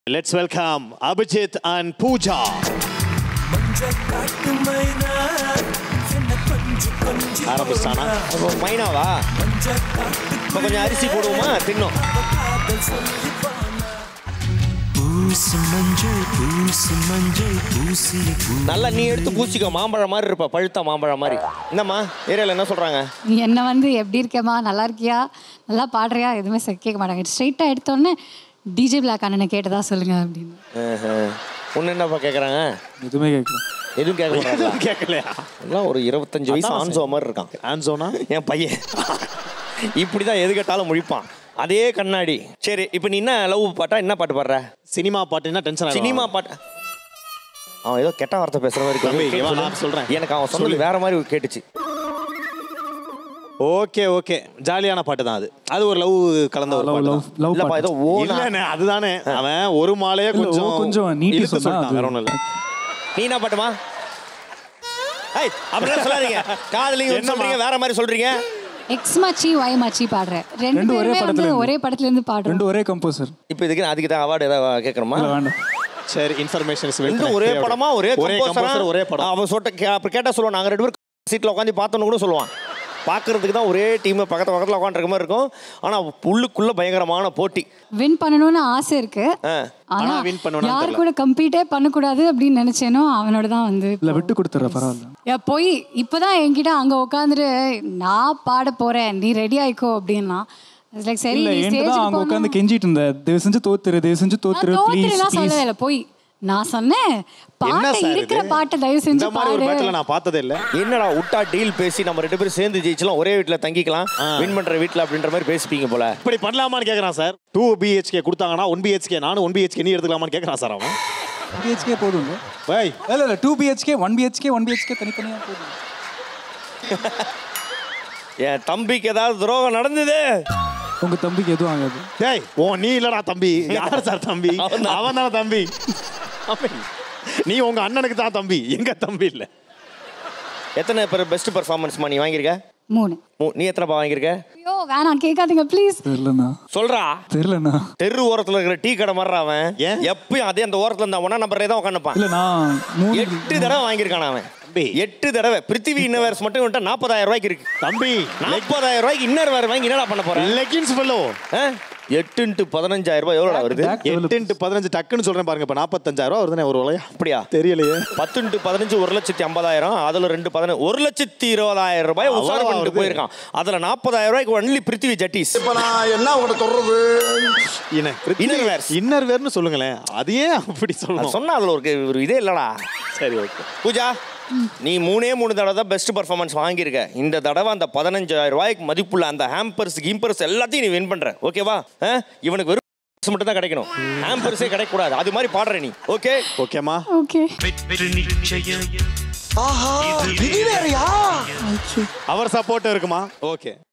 Let's welcome Abhijit and Pooja ஆரம்பிச்சிட்டானா அப்போ மைனாவா இப்போ கொஞ்சம் அரிசி போடுவோமா தின்னும் பூசு மஞ்சள் பூசு மஞ்சள் பூசிய பூ நல்லா நீ எடுத்து பூச்சிக்கோ மாம்பழம் மாதிரி இருப்ப பழுத்த மாம்பழம் மாதிரி என்னம்மா ஏரியாவில் என்ன சொல்றாங்க நீ என்ன வந்து எப்படி இருக்கேம்மா நல்லா இருக்கியா நல்லா பாடுறியா எதுவுமே செ- கேட்க மாட்டாங்க ஸ்ட்ரைட்டாக எடுத்தோடனே டிஜே பிளாக் அண்ணனை கேட்டதா சொல்லுங்க அப்படின்னு ஒன்று என்னப்பா கேட்குறாங்க எதுவுமே கேட்கல எதுவும் கேட்க மாட்டாங்களா கேட்கலையா எல்லாம் ஒரு இருபத்தஞ்சு வயசு அதான் ஆன்சோ மாதிரி இருக்கான் ஆன்சோனா என் பையன் இப்படி தான் எது கேட்டாலும் முழிப்பான் அதே கண்ணாடி சரி இப்போ நீ என்ன லவ் பாட்டா என்ன பாட்டு பாடுற சினிமா பாட்டுன்னா டென்ஷன் சினிமா பாட்டு அவன் ஏதோ கெட்ட வார்த்தை பேசுற மாதிரி தம்பி, இருக்கு. இவன் நான் சொல்றேன். எனக்கு அவன் சொன்னது வேற மாதிரி கேட்டுச்சு ஓகே ஓகே ஜாலியான பாட்டு தான் அது அது ஒரு லவ் கலந்த ஒரு லவ் பாட்டு லவ் தான். லவ் இல்லப்பா ஏதோ ஓ இல்லண்ணே அதுதானே அவன் ஒரு மாலையே இல்ல, ஓ கொஞ்சம் கொஞ்சம் நீட்டி இழுத்து சொன்னா சொல்லிட்டான், அது- வேற ஒண்ணும் இல்ல நீ என்ன பாட்டுமா ஏய் அப்படிலாம் சொல்லாதீங்க காதலிங்க என்னம்மா? சொல்றீங்க வேற மாதிரி சொல்றீங்க எக்ஸ் மச்சி ஒய் மச்சி பாடுறேன் ரெண்டு ரெண்டு ஒரே பேருமே வந்து படத்துல இருந்து. ஒரே படத்துல இருந்து பாடுறோம் ரெண்டு ஒரே கம்போசர் இப்போ இதுக்கு அதுக்கு தான் அவார்டு ஏதாவது கேட்கணுமா இல்ல வேண்டாம் சரி இன்ஃபர்மேஷன்ஸ் ரெண்டு ஒரே படமா ஒரே ஒரே composer-ஆ? கம்போசர் ஒரே படம் அவன் சொல்லிட்ட கே- அப்புறம் கேட்டா சொல்லுவான் நாங்க ரெண்டு பேரும் சீட்ல உட்காந்து பார்த்தோன்னு கூட சொல்லுவான் பார்க்கறதுக்கு தான் ஒரே டீம் பக்கத்து பக்கத்துல உட்காந்துருக்க மாதிரி இருக்கும் ஆனா உள்ளுக்குள்ள பயங்கரமான போட்டி வின் பண்ணணும்னு ஆசை இருக்கு ஆ. ஆனா ஆனா win பண்ணுவானான்னு யார் தெரியல. கூட கம்பீட்டே பண்ணக்கூடாது அப்படின்னு நினைச்சேனோ அவனோட தான் வந்து இல்ல விட்டு கொடுத்துற பரவாயில்ல ஏ, போய் இப்பதான் என்கிட்ட அங்க உட்காந்துட்டு நான் பாட போறேன் நீ ரெடி ஆயிக்கோ அப்படின்னா லைக் சரி இல்ல நீ என்கிட்ட தான் அங்க ஸ்டேஜுக்கு உட்காந்து கெஞ்சிட்டு இருந்த தயவு செஞ்சு தோத்துரு தயவு செஞ்சு தோத்துரு ப்ளீஸ் நான் ப்ளீஸ் சொல்லவே இல்லை போய் நான் சொன்னேன் என்ன பாட்டை சார் இருக்கிற இது? பாட்டை தயவு செஞ்சு இந்த மாதிரி ஒரு பாடு பேட்டில் நான் பார்த்ததே இல்ல என்னடா விட்டா டீல் பேசி நம்ம ரெண்டு பேரும் சேர்ந்து ஜெயிச்சலாம் ஒரே வீட்ல தங்கிக்கலாம் வின் பண்ற வீட்ல அப்படின்ற மாதிரி பேசிப்பீங்க போல இப்படி பண்ணலாமான்னு கேக்குறான் சார் டூ பிஹெச்கே கொடுத்தாங்கன்னா ஒன் பிஹெச்கே நானும் ஒன் பிஹெச்கே நீ எடுத்துக்கலாமான்னு கேக்குறான் சார் அவன் பிஹெச்கே போதுங்க பை இல்ல இல்ல two BHK one BHK one BHK தனித்தனியா போதும் என் தம்பிக்கு ஏதாவது துரோகம் நடந்தது உங்க தம்பிக்கு எதுவும் ஆகாது டேய் ஓ நீ இல்லடா தம்பி யார் சார் தம்பி அவன்தான். அவன் தானே தம்பி அவன். நீ உங்க அண்ணனுக்கு தான் தம்பி எங்க தம்பி இல்ல எத்தனை பேர் பெஸ்ட் பர்ஃபார்மன்ஸ்மா நீ வாங்கியிருக்க மூணு மூ- நீ எத்தனை பா வாங்கியிருக்க ஐயோ வேணாம் கேட்காதீங்க ப்ளீஸ் தெரியலண்ணா சொல்றா தெரியலண்ணா தெரு ஓரத்துல இருக்கிற டீ கடை மாதிரி அவன் ஏன்? எப்பயும் அதே அந்த ஓரத்துல இந்த ஒன்னா நம்பரே தான் உட்காந்துப்பான் இல்ல நான் மூணு எட்டு தடவை வாங்கியிருக்கான் அவன் தம்பி. எட்டு தடவை பிருத்திவி இன்னர்வேர்ஸ் மட்டும் விட்டா நாற்பதாயிரம் ரூபாய்க்கு இருக்கு தம்பி நாற்பதாயிரம் ரூபாய்க்கு இன்னர் வேற வாங்கி என்னடா பண்ண போறேன் லெகின்ஸ் ஃபெல்லோ எட்டு இன்ட்டு பதினஞ்சாயிரம் ரூபாய் எவ்வளோடா வருது Back எட்டு develop- இன்ட்டு பதினஞ்சு டக்குன்னு சொல்றேன் பாருங்க இப்ப நாற்பத்தஞ்சாயிரம் ரூபா வருதுனே ஒரு உலையா அப்படியா தெரியலையே பத்து இன்ட்டு பதினஞ்சு ஒரு லட்சத்தி ஐம்பதாயிரம் அதுல ரெண்டு பதினஞ்சு ஒரு லட்சத்தி இருபதாயிரம் ரூபாய் உசார் அவ்வளவா பண்ணிட்டு வருது. போயிருக்கான் அதுல நாற்பதாயிரம் ரூபாய்க்கு ஒன்லி பிருத்திவி ஜட்டிஸ் இப்ப நான் என்ன உங்கள்கிட்ட சொல்றது Inner wears. இன்னர் வேர்னு சொல்லுங்களேன் அதையே அப்படி அது சொல்லணும் சொன்னா அதுல ஒரு ஒரு இதே இல்லடா சரி ஓகே பூஜா நீ மூணே மூணு தடவை தான் பெஸ்ட் பர்ஃபார்மன்ஸ் வாங்கியிருக்க இந்த தடவை அந்த பதினஞ்சாயிரம் ரூபாய்க்கு மதிப்புள்ள அந்த ஹேம்பர்ஸ் கிம்பர்ஸ் எல்லாத்தையும் நீ வின் பண்ற ஓகேவா ஆ? இவனுக்கு வெறும் மட்டும் தான் கிடைக்கணும் ஹேம்பர்ஸே கிடைக்கக்கூடாது அது மாதிரி பாடுற நீ ஓகே ஓகேமா ஓகே வெற்றி நிச்சயம் ஆஹா இது வேறயா அவர் சப்போர்ட் இருக்குமா ஓகே